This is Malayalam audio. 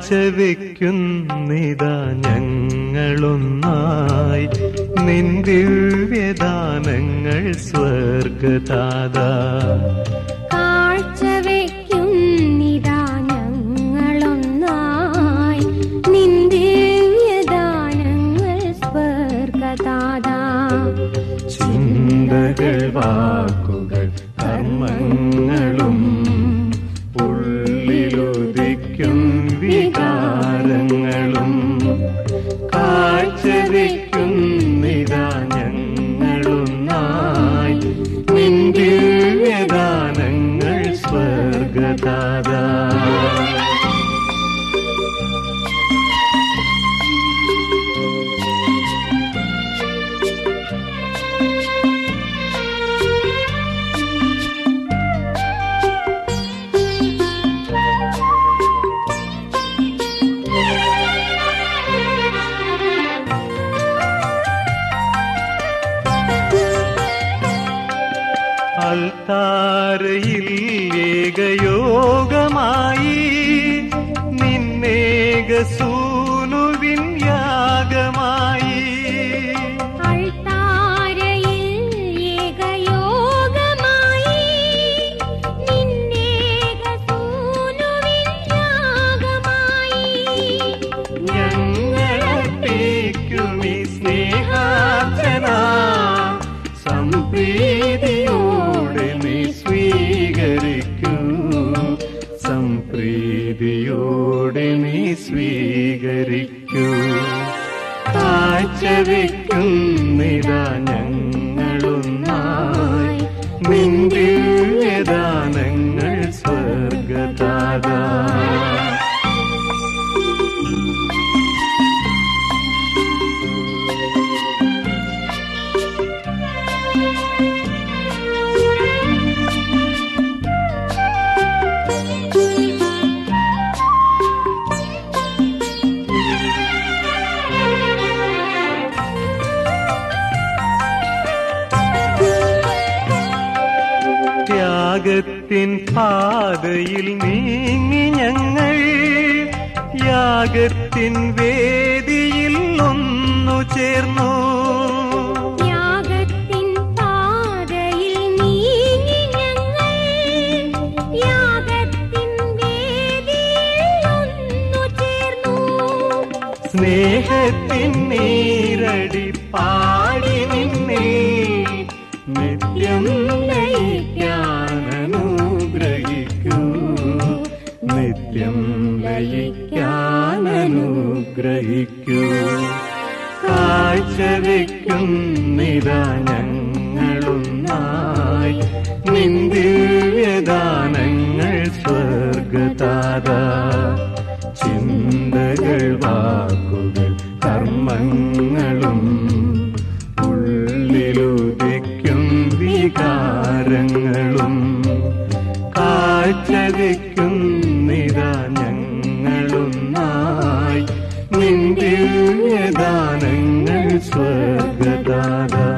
കാഴ്ചവെക്കുന്നിതാ ഞങ്ങളൊന്നായി നിന്ദിവ്യദാനങ്ങൾ സ്വർഗതാതാ കാഴ്ചവെക്കും നിതാ ഞങ്ങളൊന്നായി നിന്ദിവ്യദാനങ്ങൾ സ്വർഗദാതാ ചിന്തകൾ വാക്കുകൾ കർമ്മങ്ങളും ഉള്ളിലുദിക്കും വികാരങ്ങളും കാഴ്ചവെക്കുന്നിതാ ഞങ്ങളൊന്നായി നിന്ദിവ്യദാനങ്ങൾ സ്വർഗദാതാ അൽത്താരയിൽ ഏകയോഗമായി നിന്നേക സൂനുവിൻ യാഗമായി അൾത്താരയിൽ ഏകയോഗമായി നിന്നേകസൂനുവിൻ യാഗമായി ഞങ്ങളർപ്പിക്കുമി സ്നേഹാർച്ചന സംപ്രീതിയോടെ നീ സ്വീകരിക്കൂ സംപ്രീതിയോടെ നീ സ്വീകരിക്കൂ കാഴ്ചവെക്കുന്നിതാ ഞങ്ങളൊന്നായി നിന്ദിവ്യദാനങ്ങൾ സ്വർഗദാതാ ത്യാഗത്തിൻ പാതയിൽ നീങ്ങി ഞങ്ങൾ യാഗത്തിൻ വേദിയിൽ ഒന്നു ചേർന്നു യാഗത്തിൻ പാതയിൽ നീങ്ങി ഞങ്ങൾ യാഗത്തിൻ വേദിയിൽ ഒന്നു ചേർന്നു സ്നേഹത്തിൻ നീരടി പാടി നിന്നെ നിത്യം ലയിക്കാനനുഗ്രഹിക്കൂ നിത്യം ലയിക്കാനനുഗ്രഹിക്കൂ കാഴ്ചവെക്കുന്നിതാ ഞങ്ങളൊന്നായി നിന്ദിവ്യദാനങ്ങൾ സ്വർഗതാതാ ചിന്തകൾ വാക്കുകൾ കർമ്മങ്ങളും ഉള്ളിലുദിക്കും വികാരങ്ങളും കാഴ്ചവെക്കുന്നിതാ ഞങ്ങളൊന്നായി നിന്ദിവ്യദാനങ്ങൾ സ്വർഗദാതാ